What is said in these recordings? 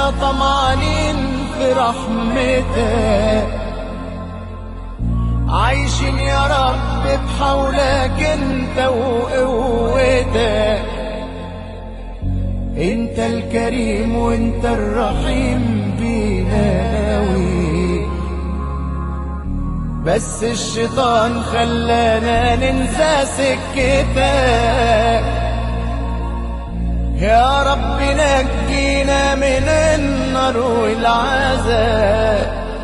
احنا طمعانين في رحمتك عايشين يا رب بحولك انت وقوتك انت الكريم وانت الرحيم بينا قوي بس الشيطان خلانا ننسى سكتك يا رب نجينا من النار والعذاب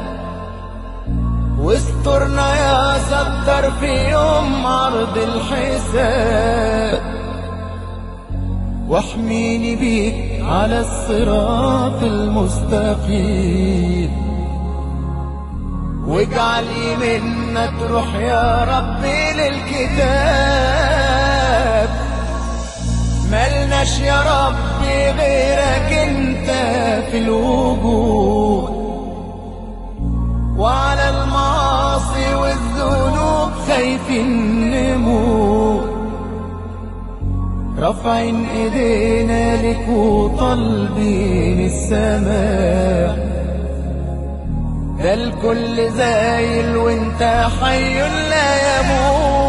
واسترنا يا ستر في يوم عرض الحساب واحميني بيك على الصراط المستقيم واجعل يمنا تروح يا ربي للكتاب ملناش يا ربي غيرك انت في الوجود وعلى المعاصي والذنوب خايفين نموت رافعين ايدينا لك وطالبين السماء ده الكل زايل وانت حي لا يموت